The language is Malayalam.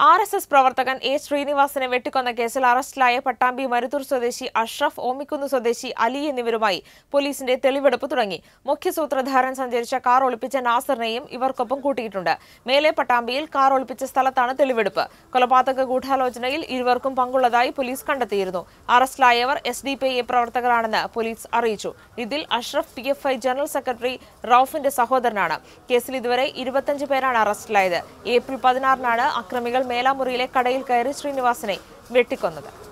ആർ എസ് എസ് പ്രവർത്തകൻ എ ശ്രീനിവാസനെ വെട്ടിക്കൊന്ന കേസിൽ അറസ്റ്റിലായ പട്ടാമ്പി മരുത്തൂർ സ്വദേശി അഷ്റഫ് ഓമിക്കുന്ന് സ്വദേശി അലി എന്നിവരുമായി പോലീസിന്റെ തെളിവെടുപ്പ് തുടങ്ങി മുഖ്യ സൂത്രധാരൻ സഞ്ചരിച്ച കാർ ഒളിപ്പിച്ച നാസറിനെയും ഇവർക്കൊപ്പം കൂട്ടിയിട്ടുണ്ട് മേലെ പട്ടാമ്പിയിൽ കാർ ഒളിപ്പിച്ച സ്ഥലത്താണ് തെളിവെടുപ്പ് കൊലപാതക ഗൂഢാലോചനയിൽ ഇരുവർക്കും പങ്കുള്ളതായി പോലീസ് കണ്ടെത്തിയിരുന്നു അറസ്റ്റിലായവർ എസ് ഡി പി ഐ പ്രവർത്തകരാണെന്ന് പോലീസ് അറിയിച്ചു ഇതിൽ Ashraf P F I general secretary റൌഫിന്റെ സഹോദരനാണ് കേസിൽ ഇതുവരെ ഇരുപത്തഞ്ച് പേരാണ് അറസ്റ്റിലായത് ഏപ്രിൽ പതിനാറിനാണ് അക്രമികൾ മേലാമുറിയിലെ കടയിൽ കയറി ശ്രീനിവാസനെ വെട്ടിക്കൊന്നത്